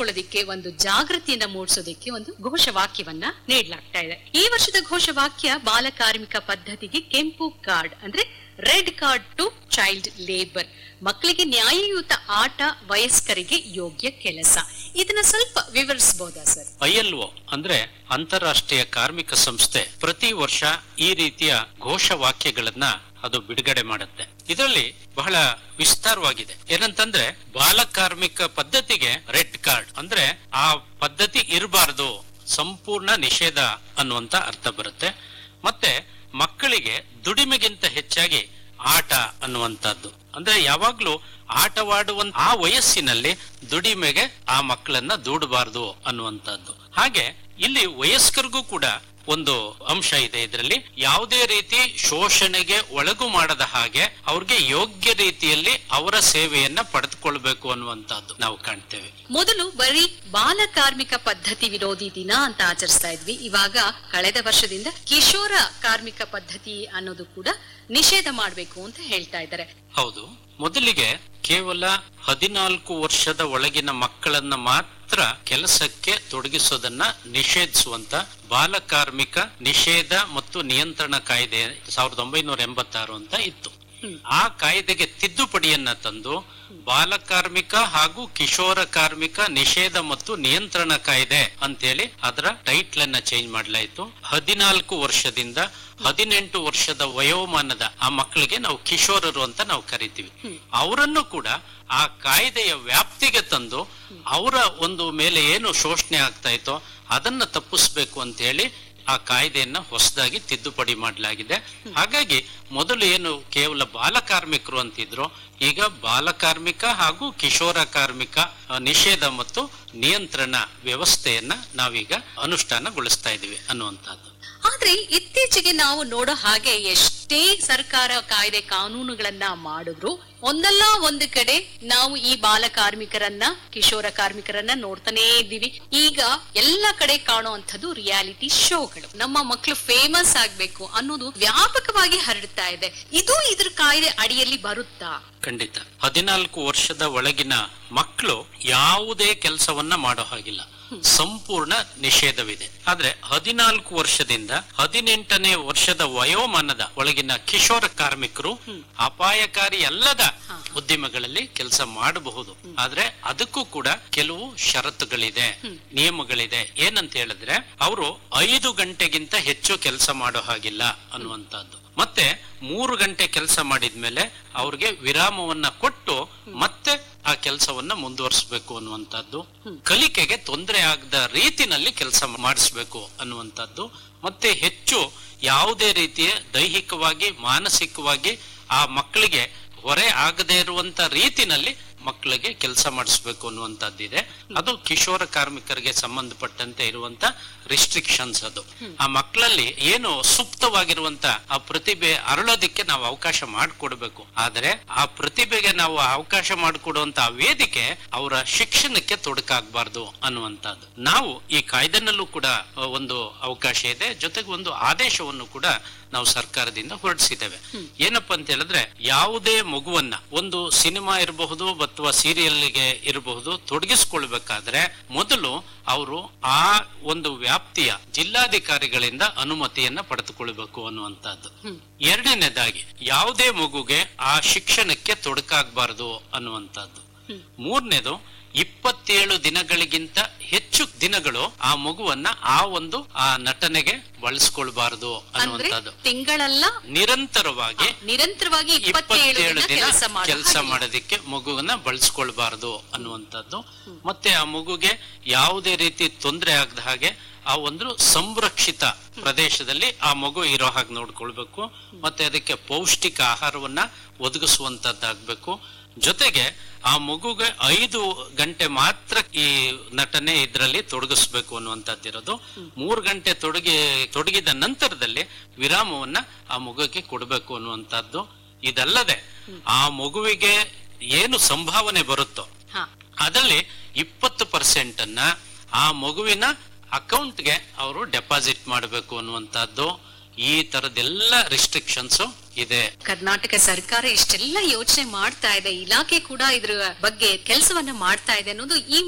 ಬಳಸ್ಕೊಳ್ಳೋದಿಕ್ಕೆ ಒಂದು ಜಾಗೃತಿಯನ್ನ ಮೂಡಿಸೋದಕ್ಕೆ ಒಂದು ಘೋಷವಾಕ್ಯವನ್ನ ನೀಡಲಾಗ್ತಾ ಇದೆ ಈ ವರ್ಷದ ಘೋಷವಾಕ್ಯ ಬಾಲ ಕಾರ್ಮಿಕ ಪದ್ಧತಿಗೆ ಕೆಂಪು ಕಾರ್ಡ್ ಅಂದ್ರೆ red card to child labour ಮಕ್ಕಳಿಗೆ ನ್ಯಾಯಯುತ ಆಟ ವಯಸ್ಕರಿಗೆ ಯೋಗ್ಯ ಕೆಲಸ ಇದನ್ನ ಸ್ವಲ್ಪ ವಿವರಿಸಬಹುದಾ ಸರ್ ಐಎಲ್ಒ ಅಂದ್ರೆ ಅಂತಾರಾಷ್ಟ್ರೀಯ ಕಾರ್ಮಿಕ ಸಂಸ್ಥೆ ಪ್ರತಿ ವರ್ಷ ಈ ರೀತಿಯ ಘೋಷವಾಕ್ಯಗಳನ್ನ ಅದು ಬಿಡುಗಡೆ ಮಾಡುತ್ತೆ ಇದರಲ್ಲಿ ಬಹಳ ವಿಸ್ತಾರವಾಗಿದೆ ಏನಂತಂದ್ರೆ ಬಾಲ ಕಾರ್ಮಿಕ ಪದ್ಧತಿಗೆ ರೆಡ್ ಕಾರ್ಡ್ ಅಂದ್ರೆ ಆ ಪದ್ಧತಿ ಇರಬಾರದು ಸಂಪೂರ್ಣ ನಿಷೇಧ ಅನ್ನುವಂತ ಅರ್ಥ ಬರುತ್ತೆ ಮತ್ತೆ ಮಕ್ಕಳಿಗೆ ದುಡಿಮೆಗಿಂತ ಹೆಚ್ಚಾಗಿ ಆಟ ಅನ್ನುವಂಥದ್ದು ಅಂದ್ರೆ ಯಾವಾಗ್ಲೂ ಆಟವಾಡುವ ಆ ವಯಸ್ಸಿನಲ್ಲಿ ದುಡಿಮೆಗೆ ಆ ಮಕ್ಕಳನ್ನ ದೂಡಬಾರದು ಅನ್ನುವಂಥದ್ದು ಹಾಗೆ ಇಲ್ಲಿ ವಯಸ್ಕರಿಗೂ ಕೂಡ ಒಂದು ಅಂಶ ಇದೆ ಇದರಲ್ಲಿ ಯಾವುದೇ ರೀತಿ ಶೋಷಣೆಗೆ ಒಳಗು ಮಾಡದ ಹಾಗೆ ಅವ್ರಿಗೆ ಯೋಗ್ಯ ರೀತಿಯಲ್ಲಿ ಅವರ ಸೇವೆಯನ್ನ ಪಡೆದುಕೊಳ್ಬೇಕು ಅನ್ನುವಂಥದ್ದು ನಾವು ಕಾಣ್ತೇವೆ ಮೊದಲು ಬರೀ ಬಾಲ ಕಾರ್ಮಿಕ ಪದ್ಧತಿ ವಿರೋಧಿ ದಿನ ಅಂತ ಆಚರಿಸ್ತಾ ಇದ್ವಿ ಇವಾಗ ಕಳೆದ ವರ್ಷದಿಂದ ಕಿಶೋರ ಕಾರ್ಮಿಕ ಪದ್ಧತಿ ಅನ್ನೋದು ಕೂಡ ನಿಷೇಧ ಮಾಡಬೇಕು ಅಂತ ಹೇಳ್ತಾ ಇದ್ದಾರೆ ಹೌದು ಮೊದಲಿಗೆ ಕೇವಲ ಹದಿನಾಲ್ಕು ವರ್ಷದ ಒಳಗಿನ ಮಕ್ಕಳನ್ನ ಮಾತ್ರ ಕೆಲಸಕ್ಕೆ ತೊಡಗಿಸೋದನ್ನ ನಿಷೇಧಿಸುವಂತ ಬಾಲ ಕಾರ್ಮಿಕ ನಿಷೇಧ ಮತ್ತು ನಿಯಂತ್ರಣ ಕಾಯ್ದೆ ಸಾವಿರದ ಒಂಬೈನೂರ ಎಂಬತ್ತಾರು ಅಂತ ಇತ್ತು ಆ ಕಾಯ್ದೆಗೆ ತಿದ್ದುಪಡಿಯನ್ನ ತಂದು ಬಾಲ ಕಾರ್ಮಿಕ ಹಾಗೂ ಕಿಶೋರ ಕಾರ್ಮಿಕ ನಿಷೇಧ ಮತ್ತು ನಿಯಂತ್ರಣ ಕಾಯ್ದೆ ಅಂತೇಳಿ ಅದರ ಟೈಟ್ಲ್ ಅನ್ನ ಚೇಂಜ್ ಮಾಡಲಾಯಿತು ಹದಿನಾಲ್ಕು ವರ್ಷದಿಂದ ಹದಿನೆಂಟು ವರ್ಷದ ವಯೋಮಾನದ ಆ ಮಕ್ಕಳಿಗೆ ನಾವು ಕಿಶೋರರು ಅಂತ ನಾವು ಕರಿತೀವಿ ಅವರನ್ನು ಕೂಡ ಆ ಕಾಯ್ದೆಯ ವ್ಯಾಪ್ತಿಗೆ ತಂದು ಅವರ ಒಂದು ಮೇಲೆ ಏನು ಶೋಷಣೆ ಆಗ್ತಾ ಇತ್ತೋ ಅದನ್ನ ತಪ್ಪಿಸ್ಬೇಕು ಅಂತ ಹೇಳಿ ಆ ಕಾಯ್ದೆಯನ್ನ ಹೊಸದಾಗಿ ತಿದ್ದುಪಡಿ ಮಾಡಲಾಗಿದೆ ಹಾಗಾಗಿ ಮೊದಲು ಏನು ಕೇವಲ ಬಾಲ ಕಾರ್ಮಿಕರು ಅಂತಿದ್ರು ಈಗ ಬಾಲ ಕಾರ್ಮಿಕ ಹಾಗೂ ಕಿಶೋರ ಕಾರ್ಮಿಕ ಆ, ನಿಷೇಧ ಮತ್ತು ನಿಯಂತ್ರಣ ವ್ಯವಸ್ಥೆಯನ್ನ ನಾವೀಗ ಅನುಷ್ಠಾನಗೊಳಿಸ್ತಾ ಇದೀವಿ ಅನ್ನುವಂಥದ್ದು ಆದ್ರೆ ಇತ್ತೀಚೆಗೆ ನಾವು ನೋಡೋ ಹಾಗೆ ಎಷ್ಟೇ ಸರ್ಕಾರ ಕಾಯ್ದೆ ಕಾನೂನುಗಳನ್ನ ಮಾಡಿದ್ರು ಒಂದಲ್ಲ ಒಂದು ಕಡೆ ನಾವು ಈ ಬಾಲ ಕಾರ್ಮಿಕರನ್ನ ಕಿಶೋರ ಕಾರ್ಮಿಕರನ್ನ ನೋಡ್ತಾನೇ ಇದ್ದೀವಿ ಈಗ ಎಲ್ಲ ಕಡೆ ಕಾಣುವಂಥದ್ದು ರಿಯಾಲಿಟಿ ಶೋಗಳು ನಮ್ಮ ಮಕ್ಕಳು ಫೇಮಸ್ ಆಗ್ಬೇಕು ಅನ್ನೋದು ವ್ಯಾಪಕವಾಗಿ ಹರಡ್ತಾ ಇದೆ ಇದು ಇದ್ರ ಕಾಯ್ದೆ ಅಡಿಯಲ್ಲಿ ಬರುತ್ತಾ ಖಂಡಿತ ಹದಿನಾಲ್ಕು ವರ್ಷದ ಒಳಗಿನ ಮಕ್ಕಳು ಯಾವುದೇ ಕೆಲಸವನ್ನ ಮಾಡೋ ಹಾಗಿಲ್ಲ ಸಂಪೂರ್ಣ ನಿಷೇಧವಿದೆ ಆದ್ರೆ ಹದಿನಾಲ್ಕು ವರ್ಷದಿಂದ ಹದಿನೆಂಟನೇ ವರ್ಷದ ವಯೋಮಾನದ ಒಳಗಿನ ಕಿಶೋರ ಕಾರ್ಮಿಕರು ಅಪಾಯಕಾರಿ ಅಲ್ಲದ ಉದ್ಯಮಗಳಲ್ಲಿ ಕೆಲಸ ಮಾಡಬಹುದು ಆದ್ರೆ ಅದಕ್ಕೂ ಕೂಡ ಕೆಲವು ಷರತ್ತುಗಳಿದೆ ನಿಯಮಗಳಿದೆ ಏನಂತ ಹೇಳಿದ್ರೆ ಅವರು ಐದು ಗಂಟೆಗಿಂತ ಹೆಚ್ಚು ಕೆಲಸ ಮಾಡೋ ಹಾಗಿಲ್ಲ ಅನ್ನುವಂಥದ್ದು ಮತ್ತೆ ಮೂರು ಗಂಟೆ ಕೆಲಸ ಮಾಡಿದ್ಮೇಲೆ ಅವ್ರಿಗೆ ವಿರಾಮವನ್ನ ಕೊಟ್ಟು ಮತ್ತೆ ಆ ಕೆಲಸವನ್ನ ಮುಂದುವರಿಸಬೇಕು ಅನ್ನುವಂಥದ್ದು ಕಲಿಕೆಗೆ ತೊಂದರೆ ಆಗದ ರೀತಿನಲ್ಲಿ ಕೆಲಸ ಮಾಡಿಸ್ಬೇಕು ಅನ್ನುವಂಥದ್ದು ಮತ್ತೆ ಹೆಚ್ಚು ಯಾವುದೇ ರೀತಿಯ ದೈಹಿಕವಾಗಿ ಮಾನಸಿಕವಾಗಿ ಆ ಮಕ್ಕಳಿಗೆ ಹೊರೆ ಆಗದೇ ಇರುವಂತ ರೀತಿನಲ್ಲಿ ಮಕ್ಕಳಿಗೆ ಕೆಲಸ ಮಾಡಿಸ್ಬೇಕು ಅನ್ನುವಂಥದ್ದಿದೆ ಅದು ಕಿಶೋರ ಕಾರ್ಮಿಕರಿಗೆ ಸಂಬಂಧಪಟ್ಟಂತೆ ಇರುವಂತ ರಿಸ್ಟ್ರಿಕ್ಷನ್ಸ್ ಅದು ಆ ಮಕ್ಕಳಲ್ಲಿ ಏನು ಸುಪ್ತವಾಗಿರುವಂತ ಆ ಪ್ರತಿಭೆ ಅರಳೋದಿಕ್ಕೆ ನಾವು ಅವಕಾಶ ಮಾಡಿಕೊಡ್ಬೇಕು ಆದರೆ ಆ ಪ್ರತಿಭೆಗೆ ನಾವು ಅವಕಾಶ ಮಾಡಿಕೊಡುವಂತ ಆ ವೇದಿಕೆ ಅವರ ಶಿಕ್ಷಣಕ್ಕೆ ತೊಡಕಾಗಬಾರ್ದು ಅನ್ನುವಂಥದ್ದು ನಾವು ಈ ಕಾಯ್ದೆನಲ್ಲೂ ಕೂಡ ಆ, ಒಂದು ಅವಕಾಶ ಇದೆ ಜೊತೆಗೆ ಒಂದು ಆದೇಶವನ್ನು ಕೂಡ ನಾವು ಸರ್ಕಾರದಿಂದ ಹೊರಡಿಸಿದ್ದೇವೆ ಏನಪ್ಪಾ ಅಂತ ಹೇಳಿದ್ರೆ ಯಾವುದೇ ಮಗುವನ್ನ ಒಂದು ಸಿನಿಮಾ ಇರಬಹುದು ಅಥವಾ ಸೀರಿಯಲ್ಗೆ ಇರಬಹುದು ತೊಡಗಿಸ್ಕೊಳ್ಬೇಕಾದ್ರೆ ಮೊದಲು ಅವರು ಆ ಒಂದು ವ್ಯಾಪ್ತಿಯ ಜಿಲ್ಲಾಧಿಕಾರಿಗಳಿಂದ ಅನುಮತಿಯನ್ನ ಪಡೆದುಕೊಳ್ಬೇಕು ಅನ್ನುವಂಥದ್ದು ಎರಡನೇದಾಗಿ ಯಾವುದೇ ಮಗುಗೆ ಆ ಶಿಕ್ಷಣಕ್ಕೆ ತೊಡಕಾಗಬಾರದು ಅನ್ನುವಂಥದ್ದು ಮೂರನೇದು ಇಪ್ಪತ್ತೇಳು ದಿನಗಳಿಗಿಂತ ಹೆಚ್ಚು ದಿನಗಳು ಆ ಮಗುವನ್ನ ಆ ಒಂದು ಆ ನಟನೆಗೆ ಬಳಸ್ಕೊಳ್ಬಾರದು ಅಂದ್ರೆ ಅನ್ನುವಂಥದ್ದು ತಿಂಗಳಲ್ಲ ನಿರಂತರವಾಗಿ ನಿರಂತರವಾಗಿ ಇಪ್ಪತ್ತೇಳು ಇಪ್ಪತ್ತೇಳು ದಿನ ದಿನ ಕೆಲಸ ಕೆಲಸ ಮಾಡೋದಿಕ್ಕೆ ಮಗುವನ್ನ ಬಳಸ್ಕೊಳ್ಬಾರದು ಅನ್ನುವಂಥದ್ದು ಮತ್ತೆ ಆ ಮಗುಗೆ ಯಾವುದೇ ರೀತಿ ತೊಂದರೆ ಆಗದ ಹಾಗೆ ಆ ಒಂದು ಸಂರಕ್ಷಿತ ಪ್ರದೇಶದಲ್ಲಿ ಆ ಮಗು ಇರೋ ಹಾಗೆ ನೋಡ್ಕೊಳ್ಬೇಕು ಮತ್ತೆ ಅದಕ್ಕೆ ಪೌಷ್ಟಿಕ ಆಹಾರವನ್ನ ಒದಗಿಸುವಂತದ್ದಾಗ್ಬೇಕು ಜೊತೆಗೆ ಆ ಮಗುಗೆ ಐದು ಗಂಟೆ ಮಾತ್ರ ಈ ನಟನೆ ಇದರಲ್ಲಿ ತೊಡಗಿಸ್ಬೇಕು ಅನ್ನುವಂಥದ್ದಿರೋದು ಮೂರು ಗಂಟೆ ತೊಡಗಿ ತೊಡಗಿದ ನಂತರದಲ್ಲಿ ವಿರಾಮವನ್ನ ಆ ಮಗುಗೆ ಕೊಡಬೇಕು ಅನ್ನುವಂಥದ್ದು ಇದಲ್ಲದೆ ಆ ಮಗುವಿಗೆ ಏನು ಸಂಭಾವನೆ ಬರುತ್ತೋ ಹಾ ಅದರಲ್ಲಿ ಇಪ್ಪತ್ತು ಪರ್ಸೆಂಟ್ ಅನ್ನ ಆ ಮಗುವಿನ ಅಕೌಂಟ್ಗೆ ಅವರು ಡೆಪಾಸಿಟ್ ಮಾಡಬೇಕು ಅನ್ನುವಂಥದ್ದು ಈ ತರದೆಲ್ಲ ರಿಸ್ಟ್ರಿಕ್ಷನ್ಸ್ ಇದೆ ಕರ್ನಾಟಕ ಸರ್ಕಾರ ಇಷ್ಟೆಲ್ಲ ಯೋಚನೆ ಮಾಡ್ತಾ ಇದೆ ಇಲಾಖೆ ಕೂಡ ಇದ್ರ ಬಗ್ಗೆ ಕೆಲಸವನ್ನ ಮಾಡ್ತಾ ಇದೆ ಅನ್ನೋದು ಈ